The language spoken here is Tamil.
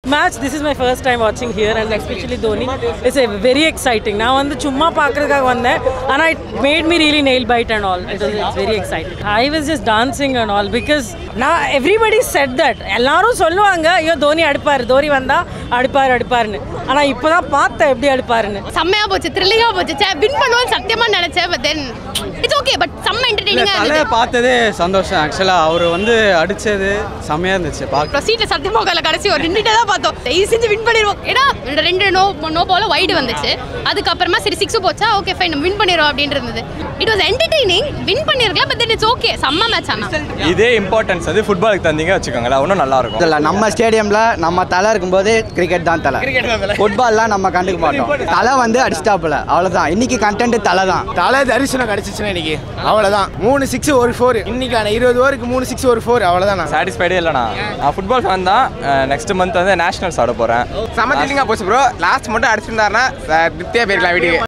match this is my first time watching here and especially Dhoni it's a very exciting நான் வந்து சும்மா பார்க்கறதுக்காக வந்தேன் ஆனா it made me really nail bite and all it was it's very exciting I was just dancing and all because நான் everybody said that எல்லாரும் சொல்லுவாங்க ஐயோ தோனி அடிப்பாரு தோனி வந்தா அடிப்பாரு அடிப்பாருன்னு ஆனா இப்பதான் பார்த்தேன் எப்படி அடிப்பாருன்னு செம்மையா போச்சு த்ரில்லிங்கா போச்சு சே வின் பண்ணுவோம் சத்தியமா நினைச்சேன் but then it's okay but செம்ம என்டர்டெய்னிங்கா தலையை இருந்தது பார்த்ததே சந்தோஷம் ஆக்சுவலாக அவர் வந்து அடிச்சது செம்மையாக இருந்துச்சு பார்க்க அப்புறம் சீட்ல சத்தியமா உட்கால கடைசி ஒரு நின்றுட்டே தான் பார்த்தோம் தயவு செஞ்சு வின் பண்ணிடுவோம் ஏன்னா ரெண்டு நோ நோ போல வைடு வந்துச்சு அதுக்கப்புறமா சரி சிக்ஸ் போச்சா ஓகே ஃபைன் வின் பண்ணிடுவோம் அப்படின்னு இருந்தது இட் வாஸ் என்டர்டெய்னிங் வின் பண்ணிருக்கலாம் பட் தென் இட்ஸ் ஓகே செம்ம மேட்ச் ஆனா இதே இம்பார்ட்டன்ஸ் அது ஃபுட்பாலுக்கு தந்தீங்க வச்சுக்கோங்களேன் இன்னும் நல்லா இருக்கும் இல்ல நம்ம ஸ்டேடியம்ல நம்ம தலை இருக்கும்போது கிரிக்கெட் தான் தலை ஃபுட்பால்லாம் நம்ம கண்டுக்க மாட்டோம் தலை வந்து அடிச்சிட்டாப்புல அவ்வளவுதான் இன்னைக்கு கண்டென்ட் தலை தான் தலை தரிசனம் கிடைச்சிச்சுன்னா இன்னைக்கு அவ்வளோதான் மூணு சிக்ஸ் ஒரு ஃபோர் இன்னைக்கான இருபது ஓவருக்கு மூணு சிக்ஸ் ஒரு ஃபோர் அவ்வளோதான் சாட்டிஸ்ஃபைடே இல்லைண்ணா நான் ஃபுட்பால் ஃபேன் தான் நெக்ஸ்ட் மந்த் வந்து நேஷனல்ஸ் ஆட போகிறேன் செம த்ரில்லிங்காக போச்சு ப்ரோ லாஸ்ட் மட்டும் அடிச்சிருந்தாருன்னா திருப்தியாக போயிருக்கலாம் வீட்டுக்கு